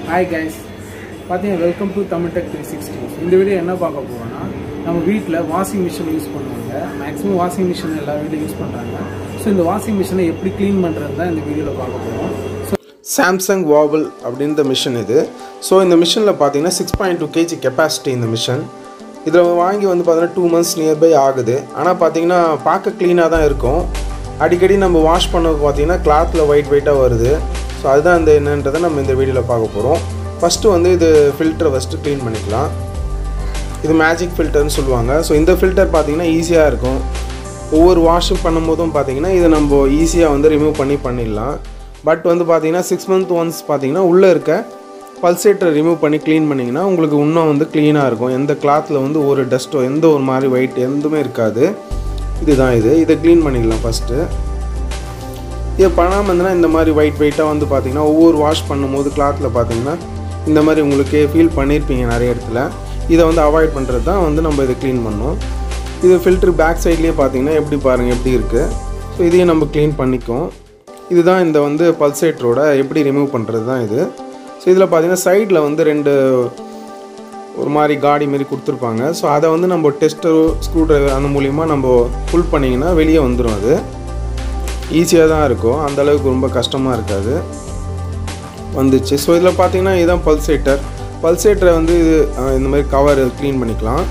hi guys பார்த்தீங்கன்னா welcome to Tamil tech three sixty இந்த video என்ன பார்க்க போகிறோம்னா நம்ம வீட்டில் வாஷிங் மிஷின் யூஸ் பண்ணுவாங்க மேக்ஸிமம் வாஷிங் மிஷின் எல்லா வீட்லையும் யூஸ் பண்ணுறாங்க ஸோ இந்த வாஷிங் மிஷினை எப்படி க்ளீன் பண்ணுறது தான் இந்த வீடியோவில் பார்க்க போகிறோம் ஸோ சாம்சங் வாவல் அப்படின்ற மிஷின் இது ஸோ இந்த மிஷினில் பார்த்தீங்கன்னா six point two KG capacity இந்த மிஷின் இதில் வாங்கி வந்து பார்த்தீங்கன்னா டூ மந்த்ஸ் நியர்பை ஆகுது ஆனால் பார்த்தீங்கன்னா பார்க்க க்ளீனாக தான் இருக்கும் அடிக்கடி நம்ம வாஷ் பண்ண பார்த்தீங்கன்னா கிளாத்தில் ஒயிட் ஒயிட்டாக வருது ஸோ அதுதான் இந்த என்னன்றதை நம்ம இந்த வீடியோவில் பார்க்க போகிறோம் ஃபஸ்ட்டு வந்து இது ஃபில்டரை ஃபஸ்ட்டு க்ளீன் பண்ணிக்கலாம் இது மேஜிக் ஃபில்டர்னு சொல்லுவாங்க ஸோ இந்த ஃபில்டர் பார்த்தீங்கன்னா ஈஸியாக இருக்கும் ஒவ்வொரு வாஷிங் பண்ணும்போதும் பார்த்தீங்கன்னா இதை நம்ம ஈஸியாக வந்து ரிமூவ் பண்ணி பண்ணிடலாம் பட் வந்து பார்த்தீங்கன்னா சிக்ஸ் மந்த் ஒன்ஸ் பார்த்தீங்கன்னா உள்ளே இருக்க பல்சேட்டரை ரிமூவ் பண்ணி க்ளீன் பண்ணிங்கன்னா உங்களுக்கு இன்னும் வந்து க்ளீனாக இருக்கும் எந்த கிளாத்தில் வந்து ஒரு டஸ்ட்டோ எந்த ஒரு மாதிரி ஒயிட் எதுவுமே இருக்காது இதுதான் இது இதை க்ளீன் பண்ணிக்கலாம் ஃபஸ்ட்டு இது பண்ணாமல் இருந்ததுன்னா இந்த மாதிரி ஒயிட் ஒயிட்டாக வந்து பார்த்தீங்கன்னா ஒவ்வொரு வாஷ் பண்ணும்போது கிளாத்தில் பார்த்தீங்கன்னா இந்த மாதிரி உங்களுக்கு ஃபீல் பண்ணியிருப்பீங்க நிறைய இடத்துல இதை வந்து அவாய்ட் பண்ணுறது தான் வந்து நம்ம இதை க்ளீன் பண்ணோம் இது ஃபில்ட்ரு பேக் சைட்லேயே பார்த்தீங்கன்னா எப்படி பாருங்கள் எப்படி இருக்குது ஸோ இதையும் நம்ம க்ளீன் பண்ணிக்கும் இதுதான் இந்த வந்து பல்சேட்டரோட எப்படி ரிமூவ் பண்ணுறது தான் இது ஸோ இதில் பார்த்தீங்கன்னா சைடில் வந்து ரெண்டு ஒரு மாதிரி காடி மாரி கொடுத்துருப்பாங்க ஸோ அதை வந்து நம்ம டெஸ்டரோ ஸ்க்ரூ ட்ரைவர் அந்த மூலிமா நம்ம புல் பண்ணிங்கன்னா வெளியே வந்துடும் அது ஈஸியாக தான் இருக்கும் அந்த அளவுக்கு ரொம்ப கஷ்டமாக இருக்காது வந்துச்சு ஸோ இதில் பார்த்தீங்கன்னா இதுதான் பல்சேட்டர் பல்சேட்டரை வந்து இது அஹ், இந்த மாதிரி கவர் க்ளீன் பண்ணிக்கலாம்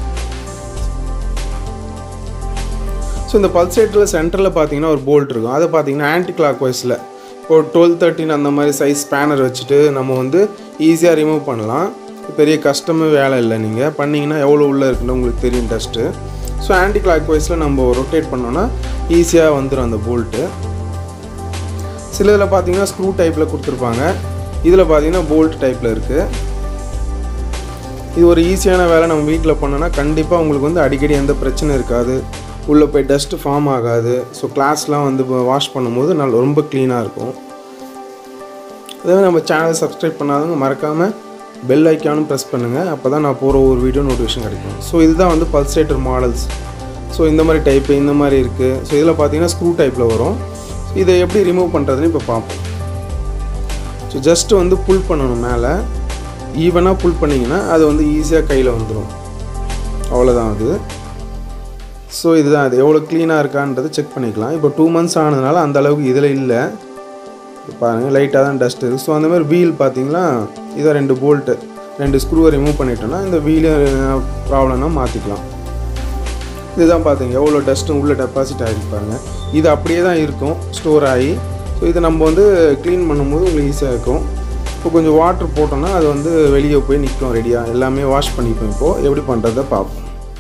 ஸோ இந்த பல்சேட்டரில் சென்டரில் பார்த்தீங்கன்னா ஒரு போல்ட் இருக்கும் அதை பார்த்தீங்கன்னா ஆன்டி கிளாக் வைஸில் இப்போ டுவெல் தேர்ட்டின் அந்த மாதிரி சைஸ் ஸ்பேனர் வச்சுட்டு நம்ம வந்து ஈஸியாக ரிமூவ் பண்ணலாம் பெரிய கஷ்டமே வேலை இல்லை நீங்கள் பண்ணிங்கன்னா எவ்வளோ உள்ளே இருக்குன்னு உங்களுக்கு தெரியும் டஸ்ட்டு ஸோ ஆன்டி கிளாக் வைஸில் நம்ம ரொட்டேட் பண்ணோன்னா ஈஸியாக வந்துடும் அந்த போல்ட்டு சில இதில் பார்த்தீங்கன்னா ஸ்க்ரூ டைப்பில் கொடுத்துருப்பாங்க இதில் பார்த்தீங்கன்னா போல்ட் டைப்பில் இருக்குது இது ஒரு ஈஸியான வேலை நம்ம வீட்டில் பண்ணோன்னா கண்டிப்பாக உங்களுக்கு வந்து அடிக்கடி எந்த பிரச்சனை இருக்காது உள்ளே போய் டஸ்ட்டு ஃபார்ம் ஆகாது ஸோ கிளாஸ்லாம் வந்து வாஷ் பண்ணும்போது நல்ல ரொம்ப க்ளீனாக இருக்கும் அதே மாதிரி நம்ம சேனலை சப்ஸ்கிரைப் பண்ணாதவங்க மறக்காமல் பெல் ஐக்கானும் ப்ரெஸ் பண்ணுங்கள் அப்போ தான் நான் போகிற ஒரு வீடியோ நோட்டிஃபிகேஷன் கிடைக்கும் ஸோ இதுதான் வந்து பல்சேட்டர் மாடல்ஸ் ஸோ இந்த மாதிரி டைப்பு இந்த மாதிரி இருக்குது ஸோ இதில் பார்த்தீங்கன்னா ஸ்க்ரூ டைப்பில் வரும் இதை எப்படி ரிமூவ் பண்ணுறதுன்னு இப்போ பார்ப்போம் ஸோ ஜஸ்ட்டு வந்து புல் பண்ணணும் மேலே ஈவனாக புல் பண்ணிங்கன்னா அது வந்து ஈஸியாக கையில் வந்துடும் அவ்வளோதான் அது ஸோ இதுதான் அது எவ்வளோ க்ளீனாக இருக்கான்றது செக் பண்ணிக்கலாம் இப்போ டூ மந்த்ஸ் ஆனதுனால அந்த அளவுக்கு இதில் இல்லை பாருங்கள் லைட்டாக தான் டஸ்ட் இருக்குது ஸோ அந்த மாதிரி வீல் பார்த்தீங்கன்னா இதை ரெண்டு போல்ட்டு ரெண்டு ஸ்க்ரூவை ரிமூவ் பண்ணிட்டோம்னா இந்த வீலு ப்ராப்ளம்னா மாற்றிக்கலாம் இதுதான் பார்த்தீங்க எவ்வளோ டஸ்ட்டும் உள்ள டெபாசிட் ஆகிருப்பாங்க இது அப்படியே தான் இருக்கும் ஸ்டோர் ஆகி ஸோ இதை நம்ம வந்து க்ளீன் பண்ணும்போது உங்களுக்கு ஈஸியாக இருக்கும் இப்போ கொஞ்சம் வாட்டர் போட்டோம்னா அது வந்து வெளியே போய் நிற்கும் ரெடியாக எல்லாமே வாஷ் பண்ணிப்போம் இப்போது எப்படி பண்ணுறதை பார்ப்போம்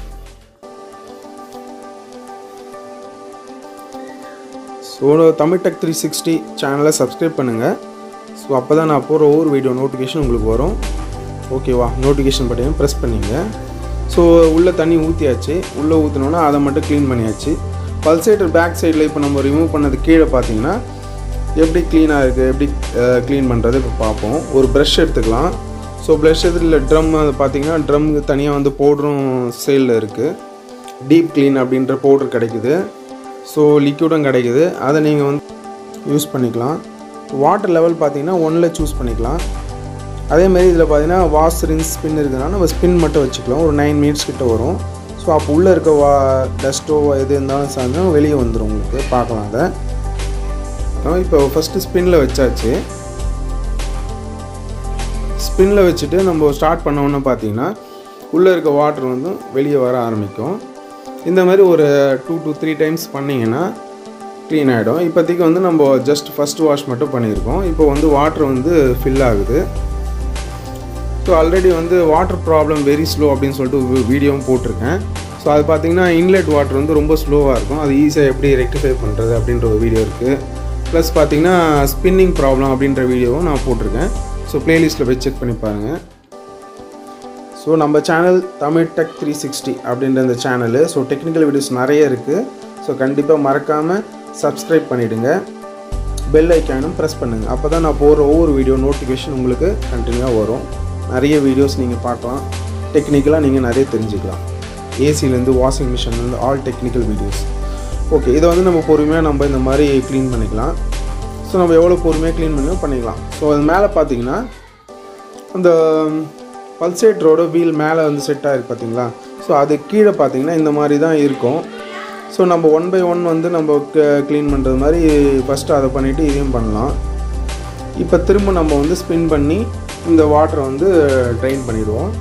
so Tamil tech three sixty சேனலை சப்ஸ்கிரைப் பண்ணுங்கள் ஸோ அப்போ தான் நான் போகிற ஒவ்வொரு வீடியோ நோட்டிஃபிகேஷன் உங்களுக்கு வரும் ஓகேவா நோட்டிஃபிகேஷன் பட்டன் ப்ரெஸ் பண்ணிங்க ஸோ உள்ளே தண்ணி ஊற்றியாச்சு உள்ளே ஊற்றினோன்னா அதை மட்டும் க்ளீன் பண்ணியாச்சு பல்சேட்டர் பேக் சைடில் இப்போ நம்ம ரிமூவ் பண்ணது கீழே பார்த்தீங்கன்னா எப்படி க்ளீனாக இருக்குது எப்படி க்ளீன் பண்ணுறது இப்போ பார்ப்போம் ஒரு ப்ரஷ் எடுத்துக்கலாம் ஸோ ப்ரஷ் எடுத்துல ட்ரம் அது பார்த்தீங்கன்னா ட்ரம்க்கு தனியாக வந்து பவுடரும் சேலில் இருக்குது டீப் க்ளீன் அப்படின்ற பவுடர் கிடைக்குது ஸோ லிக்யூடும் கிடைக்குது அதை நீங்கள் வந்து யூஸ் பண்ணிக்கலாம் வாட்டர் லெவல் பார்த்தீங்கன்னா ஒன்னில் சூஸ் பண்ணிக்கலாம் அதேமாரி இதில் பார்த்தீங்கன்னா வாஷ் ரின்ஸ் ஸ்பின் இருக்குதுன்னா நம்ம ஸ்பின் மட்டும் வச்சுக்கலாம் ஒரு நைன் மினிட்ஸ் கிட்ட வரும் ஸோ அப்போ உள்ளே இருக்க வா டஸ்ட்டோ எது இருந்தாலும் சார்ந்தா வெளியே வந்துடும் உங்களுக்கு பார்க்கலாம் அதை இப்போ ஃபஸ்ட்டு ஸ்பின்னில் வச்சாச்சு ஸ்பின்னில் வச்சுட்டு நம்ம ஸ்டார்ட் பண்ணோன்னு பார்த்தீங்கன்னா உள்ளே இருக்க வாட்டர் வந்து வெளியே வர ஆரம்பிக்கும் இந்த மாதிரி ஒரு டூ to த்ரீ டைம்ஸ் பண்ணிங்கன்னா க்ளீன் ஆகிடும் இப்போதைக்கு வந்து நம்ம ஜஸ்ட் ஃபஸ்ட் வாஷ் மட்டும் பண்ணியிருக்கோம் இப்போ வந்து வாட்டர் வந்து ஃபில் ஆகுது ஸோ ஆல்ரெடி வந்து வாட்டர் ப்ராப்ளம் வெரி ஸ்லோ அப்படின்னு சொல்லிட்டு வீடியோவும் போட்டிருக்கேன் ஸோ அது பார்த்தீங்கன்னா இன்லெட் வாட்டர் வந்து ரொம்ப ஸ்லோவாக இருக்கும் அது ஈஸியாக எப்படி ரெக்டிஃபை பண்ணுறது அப்படின்ற ஒரு வீடியோ இருக்குது ப்ளஸ் பார்த்தீங்கன்னா ஸ்பின்னிங் ப்ராப்ளம் அப்படின்ற வீடியோவும் நான் போட்டிருக்கேன் ஸோ ப்ளேலிஸ்ட்டில் போய் செக் பண்ணி பாருங்கள் ஸோ நம்ம channel Tamil tech three sixty அப்படின்ற இந்த சேனலு ஸோ டெக்னிக்கல் வீடியோஸ் நிறைய இருக்குது ஸோ கண்டிப்பாக மறக்காமல் சப்ஸ்கிரைப் பண்ணிவிடுங்க பெல் ஐக்கானும் ப்ரெஸ் பண்ணுங்கள் அப்போ தான் நான் போகிற ஒவ்வொரு வீடியோ நோட்டிஃபிகேஷன் உங்களுக்கு கண்டினியூவாக வரும் நிறைய வீடியோஸ் நீங்கள் பார்க்கலாம் டெக்னிக்கலாக நீங்கள் நிறைய தெரிஞ்சுக்கலாம் ஏசிலேருந்து வாஷிங் மிஷின்லேருந்து ஆல் டெக்னிக்கல் வீடியோஸ் ஓகே இதை வந்து நம்ம பொறுமையாக நம்ம இந்த மாதிரி க்ளீன் பண்ணிக்கலாம் ஸோ நம்ம எவ்வளோ பொறுமையாக க்ளீன் பண்ணி பண்ணிக்கலாம் ஸோ அது மேலே பார்த்தீங்கன்னா அந்த பல்சேட்டரோட வீல் மேலே வந்து செட் ஆகிருக்கு பார்த்தீங்களா ஸோ அது கீழே பார்த்தீங்கன்னா இந்த மாதிரி தான் இருக்கும் ஸோ நம்ம ஒன் பை ஒன் வந்து நம்ம க்ளீன் பண்ணுறது மாதிரி ஃபஸ்ட்டு அதை பண்ணிவிட்டு இதையும் பண்ணலாம் இப்போ திரும்ப நம்ம வந்து ஸ்பின் பண்ணி இந்த வாட்டரை வந்து ட்ரைன் பண்ணிடுவோம்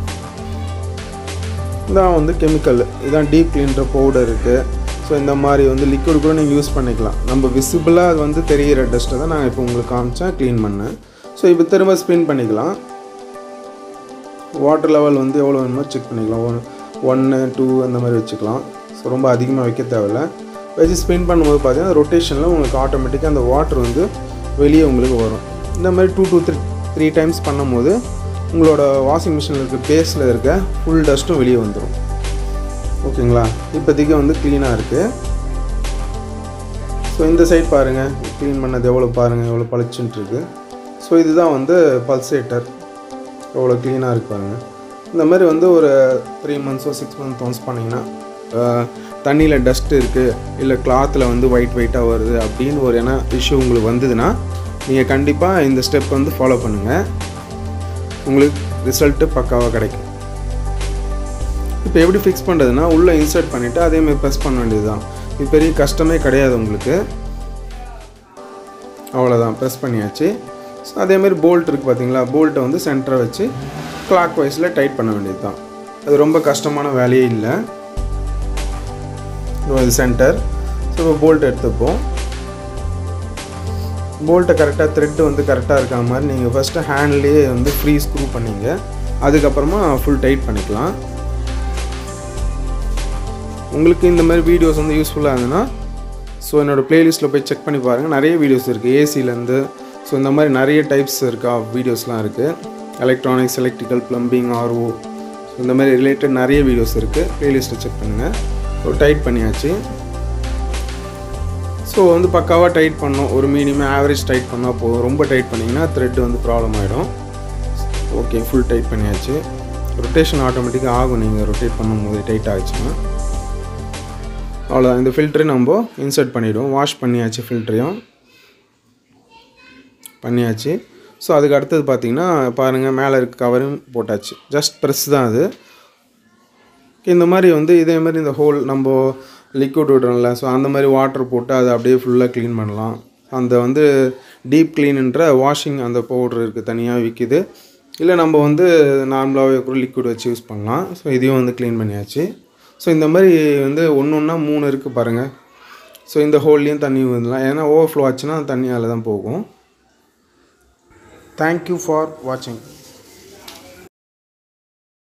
இதான் வந்து கெமிக்கல் இதான் டீப் கிளீன்ற பவுடர் இருக்குது ஸோ இந்த மாதிரி வந்து லிக்விட் கூட நீங்கள் யூஸ் பண்ணிக்கலாம் நம்ம விசிபிளாக அது வந்து தெரிகிற டஸ்ட்டை தான் நான் இப்போ உங்களுக்கு காமிச்சேன் க்ளீன் பண்ணேன் ஸோ இப்போ திரும்ப ஸ்பின் பண்ணிக்கலாம் வாட்டர் லெவல் வந்து எவ்வளோ வேணுமோ செக் பண்ணிக்கலாம் ஒன் ஒன்று டூ அந்த மாதிரி வச்சுக்கலாம் ஸோ ரொம்ப அதிகமாக வைக்க தேவையில்ல வச்சு ஸ்பின் பண்ணும்போது பார்த்தீங்கன்னா ரொட்டேஷனில் உங்களுக்கு ஆட்டோமேட்டிக்காக அந்த வாட்டர் வந்து வெளியே உங்களுக்கு வரும் இந்த மாதிரி two two three three times பண்ணும்போது உங்களோட வாஷிங் மிஷினில் இருக்க பேஸில் இருக்க ஃபுல் டஸ்ட்டும் வெளியே வந்துடும் ஓகேங்களா இப்போதைக்கு வந்து க்ளீனாக இருக்குது ஸோ இந்த சைட் பாருங்கள் க்ளீன் பண்ணது எவ்வளோ பாருங்கள் எவ்வளோ பளிச்சுன்ட்டு இருக்கு ஸோ இதுதான் வந்து பல்சேட்டர் எவ்வளோ க்ளீனாக இருக்கு பாருங்க இந்த மாதிரி வந்து ஒரு த்ரீ மந்த்ஸோ சிக்ஸ் மந்த் ஒன்ஸ் பண்ணிங்கன்னா தண்ணியில் டஸ்ட் இருக்குது இல்லை கிளாத்தில் வந்து ஒயிட் ஒயிட்டாக வருது அப்படின்னு ஒரு என்ன இஷ்யூ உங்களுக்கு வந்ததுன்னா நீங்கள் கண்டிப்பாக இந்த ஸ்டெப் வந்து ஃபாலோ பண்ணுங்கள் உங்களுக்கு ரிசல்ட்டு பக்காவாக கிடைக்கும் இப்போ எப்படி ஃபிக்ஸ் பண்ணுறதுன்னா உள்ளே இன்சர்ட் பண்ணிவிட்டு அதேமாதிரி ப்ரெஸ் பண்ண வேண்டியது தான் இது பெரிய கஷ்டமே கிடையாது உங்களுக்கு அவ்வளோதான் ப்ரெஸ் பண்ணியாச்சு ஸோ அதேமாதிரி போல்ட் இருக்குது பார்த்தீங்களா போல்ட்டை வந்து சென்டரை வச்சு கிளாக் வைஸில் டைட் பண்ண வேண்டியது தான் அது ரொம்ப கஷ்டமான வேலையே இல்லை இது சென்டர் ஸோ இப்போ போல்ட் எடுத்துப்போம் போல்ட்டை கரெக்டாக த்ரெட்டு வந்து கரெக்டாக இருக்கா மாதிரி நீங்கள் ஃபஸ்ட்டு ஹேண்ட்லேயே வந்து ஃப்ரீ ஸ்க்ரூ பண்ணிங்க அதுக்கப்புறமா ஃபுல் டைட் பண்ணிக்கலாம் உங்களுக்கு இந்த மாதிரி வீடியோஸ் வந்து யூஸ்ஃபுல்லாக இருந்ததுன்னா ஸோ என்னோடய ப்ளேலிஸ்ட்டில் போய் செக் பண்ணி பாருங்கள் நிறைய வீடியோஸ் இருக்குது ஏசிலேருந்து ஸோ இந்த மாதிரி நிறைய டைப்ஸ் இருக்கா வீடியோஸ்லாம் இருக்குது electronics electrical plumbing RO so இந்த மாதிரி ரிலேட்டட் நிறைய வீடியோஸ் இருக்குது ப்ளேலிஸ்ட்டை செக் பண்ணுங்கள் ஸோ டைட் பண்ணியாச்சு ஸோ வந்து பக்காவாக டைட் பண்ணோம் ஒரு மினிமம் ஆவரேஜ் டைட் பண்ணால் போதும் ரொம்ப டைட் பண்ணிங்கன்னா த்ரெட் வந்து ப்ராப்ளம் ஆகிடும் ஓகே ஃபுல் டைட் பண்ணியாச்சு ரொட்டேஷன் ஆட்டோமேட்டிக்காக ஆகும் நீங்கள் ரொட்டேட் பண்ணும்போது டைட் ஆகிடுச்சுன்னா அவ்வளோதான் இந்த ஃபில்டரை நம்ம இன்சர்ட் பண்ணிவிடுவோம் வாஷ் பண்ணியாச்சு ஃபில்டரையும் பண்ணியாச்சு ஸோ அதுக்கு அடுத்தது பார்த்தீங்கன்னா பாருங்கள் மேலே இருக்க கவரும் போட்டாச்சு ஜஸ்ட் ப்ரெஸ் தான் அது இந்த மாதிரி வந்து இதே மாதிரி இந்த ஹோல் நம்ம லிக்விட் விடுறோம்ல ஸோ அந்த மாதிரி வாட்டர் போட்டு அதை அப்படியே ஃபுல்லாக க்ளீன் பண்ணலாம் அந்த வந்து டீப் க்ளீனுன்ற வாஷிங் அந்த பவுட்ரு இருக்குது தனியாக விற்கிது இல்லை நம்ம வந்து நார்மலாகவே கூட லிக்விட் வச்சு யூஸ் பண்ணலாம் ஸோ இதையும் வந்து க்ளீன் பண்ணியாச்சு ஸோ இந்த மாதிரி வந்து ஒன்று ஒன்றா மூணு இருக்குது பாருங்கள் ஸோ இந்த ஹோல்லையும் தண்ணி விடலாம் ஏன்னா ஓவர்ஃப்ளோ ஆச்சுன்னா தண்ணி அதில் தான் போகும் தேங்க்யூ ஃபார் வாட்சிங்